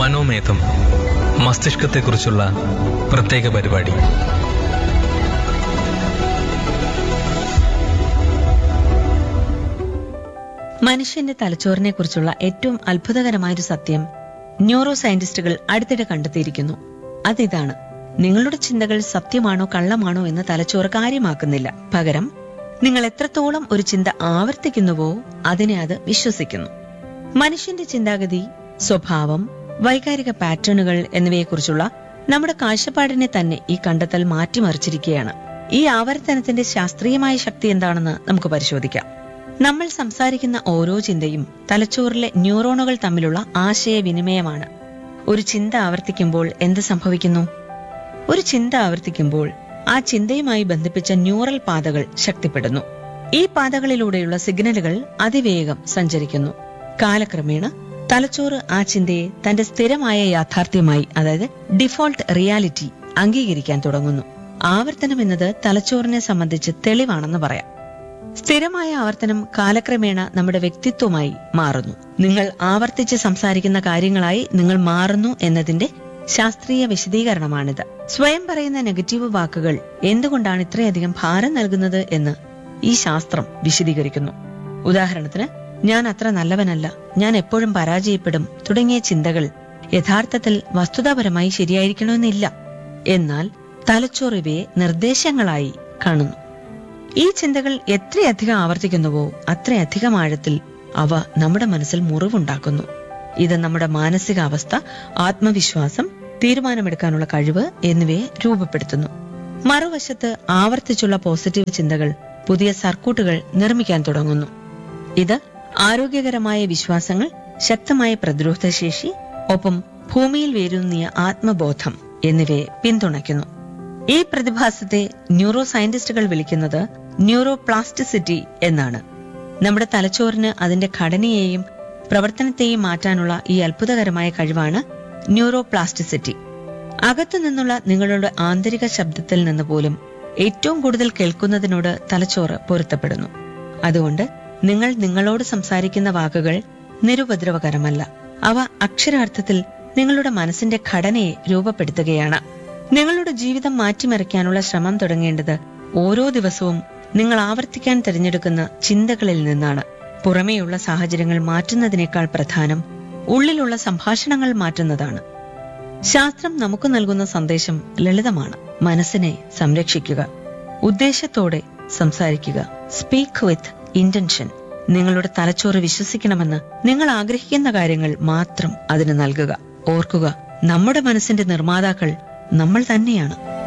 മനോമേധം മസ്തിഷ്കത്തെക്കുറിച്ചുള്ള പ്രത്യേക പരിപാടി മനുഷ്യന്റെ തലച്ചോറിനെ കുറിച്ചുള്ള ഏറ്റവും അത്ഭുതകരമായൊരു സത്യം ന്യൂറോ സയന്റിസ്റ്റുകൾ അടുത്തിടെ കണ്ടെത്തിയിരിക്കുന്നു അതിതാണ് നിങ്ങളുടെ ചിന്തകൾ സത്യമാണോ കള്ളമാണോ എന്ന് തലച്ചോറ് കാര്യമാക്കുന്നില്ല പകരം നിങ്ങൾ എത്രത്തോളം ഒരു ചിന്ത ആവർത്തിക്കുന്നുവോ അതിനെ അത് വിശ്വസിക്കുന്നു മനുഷ്യന്റെ ചിന്താഗതി സ്വഭാവം വൈകാരിക പാറ്റേണുകൾ എന്നിവയെക്കുറിച്ചുള്ള നമ്മുടെ കാഴ്ചപ്പാടിനെ തന്നെ ഈ കണ്ടെത്തൽ മാറ്റിമറിച്ചിരിക്കുകയാണ് ഈ ആവർത്തനത്തിന്റെ ശാസ്ത്രീയമായ ശക്തി എന്താണെന്ന് നമുക്ക് പരിശോധിക്കാം നമ്മൾ സംസാരിക്കുന്ന ഓരോ ചിന്തയും തലച്ചോറിലെ ന്യൂറോണുകൾ തമ്മിലുള്ള ആശയവിനിമയമാണ് ഒരു ചിന്ത ആവർത്തിക്കുമ്പോൾ എന്ത് സംഭവിക്കുന്നു ഒരു ചിന്ത ആവർത്തിക്കുമ്പോൾ ആ ചിന്തയുമായി ബന്ധിപ്പിച്ച ന്യൂറൽ പാതകൾ ശക്തിപ്പെടുന്നു ഈ പാതകളിലൂടെയുള്ള സിഗ്നലുകൾ അതിവേഗം സഞ്ചരിക്കുന്നു കാലക്രമേണ തലച്ചോറ് ആ ചിന്തയെ തന്റെ സ്ഥിരമായ യാഥാർത്ഥ്യമായി അതായത് ഡിഫോൾട്ട് റിയാലിറ്റി അംഗീകരിക്കാൻ തുടങ്ങുന്നു ആവർത്തനം എന്നത് തലച്ചോറിനെ സംബന്ധിച്ച് തെളിവാണെന്ന് പറയാം സ്ഥിരമായ ആവർത്തനം കാലക്രമേണ നമ്മുടെ വ്യക്തിത്വമായി മാറുന്നു നിങ്ങൾ ആവർത്തിച്ച് സംസാരിക്കുന്ന കാര്യങ്ങളായി നിങ്ങൾ മാറുന്നു എന്നതിന്റെ ശാസ്ത്രീയ വിശദീകരണമാണിത് സ്വയം പറയുന്ന നെഗറ്റീവ് വാക്കുകൾ എന്തുകൊണ്ടാണ് ഇത്രയധികം ഭാരം നൽകുന്നത് എന്ന് ഈ ശാസ്ത്രം വിശദീകരിക്കുന്നു ഉദാഹരണത്തിന് ഞാൻ അത്ര നല്ലവനല്ല ഞാൻ എപ്പോഴും പരാജയപ്പെടും തുടങ്ങിയ ചിന്തകൾ യഥാർത്ഥത്തിൽ വസ്തുതാപരമായി ശരിയായിരിക്കണമെന്നില്ല എന്നാൽ തലച്ചോറ് ഇവയെ നിർദ്ദേശങ്ങളായി കാണുന്നു ഈ ചിന്തകൾ എത്രയധികം ആവർത്തിക്കുന്നുവോ അത്രയധികം ആഴത്തിൽ അവ നമ്മുടെ മനസ്സിൽ മുറിവുണ്ടാക്കുന്നു ഇത് നമ്മുടെ മാനസികാവസ്ഥ ആത്മവിശ്വാസം തീരുമാനമെടുക്കാനുള്ള കഴിവ് എന്നിവയെ രൂപപ്പെടുത്തുന്നു മറുവശത്ത് ആവർത്തിച്ചുള്ള പോസിറ്റീവ് ചിന്തകൾ പുതിയ സർക്യൂട്ടുകൾ നിർമ്മിക്കാൻ തുടങ്ങുന്നു ഇത് ആരോഗ്യകരമായ വിശ്വാസങ്ങൾ ശക്തമായ പ്രതിരോധശേഷി ഒപ്പം ഭൂമിയിൽ വേരൂന്നിയ ആത്മബോധം എന്നിവയെ പിന്തുണയ്ക്കുന്നു ഈ പ്രതിഭാസത്തെ ന്യൂറോ സയന്റിസ്റ്റുകൾ വിളിക്കുന്നത് ന്യൂറോ പ്ലാസ്റ്റിസിറ്റി എന്നാണ് നമ്മുടെ തലച്ചോറിന് അതിന്റെ ഘടനയെയും പ്രവർത്തനത്തെയും മാറ്റാനുള്ള ഈ അത്ഭുതകരമായ കഴിവാണ് ന്യൂറോ പ്ലാസ്റ്റിസിറ്റി അകത്തു നിന്നുള്ള നിങ്ങളുടെ ആന്തരിക ശബ്ദത്തിൽ നിന്ന് പോലും ഏറ്റവും കൂടുതൽ കേൾക്കുന്നതിനോട് തലച്ചോറ് പൊരുത്തപ്പെടുന്നു അതുകൊണ്ട് നിങ്ങൾ നിങ്ങളോട് സംസാരിക്കുന്ന വാക്കുകൾ നിരുപദ്രവകരമല്ല അവ അക്ഷരാർത്ഥത്തിൽ നിങ്ങളുടെ മനസ്സിന്റെ ഘടനയെ രൂപപ്പെടുത്തുകയാണ് നിങ്ങളുടെ ജീവിതം മാറ്റിമറിക്കാനുള്ള ശ്രമം തുടങ്ങേണ്ടത് ഓരോ ദിവസവും നിങ്ങൾ ആവർത്തിക്കാൻ തിരഞ്ഞെടുക്കുന്ന ചിന്തകളിൽ നിന്നാണ് പുറമേയുള്ള സാഹചര്യങ്ങൾ മാറ്റുന്നതിനേക്കാൾ പ്രധാനം ഉള്ളിലുള്ള സംഭാഷണങ്ങൾ മാറ്റുന്നതാണ് ശാസ്ത്രം നമുക്ക് നൽകുന്ന സന്ദേശം ലളിതമാണ് മനസ്സിനെ സംരക്ഷിക്കുക ഉദ്ദേശത്തോടെ സംസാരിക്കുക സ്പീക്ക് വിത്ത് ഇന്റൻഷൻ നിങ്ങളുടെ തലച്ചോറ് വിശ്വസിക്കണമെന്ന് നിങ്ങൾ ആഗ്രഹിക്കുന്ന കാര്യങ്ങൾ മാത്രം അതിന് നൽകുക ഓർക്കുക നമ്മുടെ മനസ്സിന്റെ നിർമ്മാതാക്കൾ നമ്മൾ തന്നെയാണ്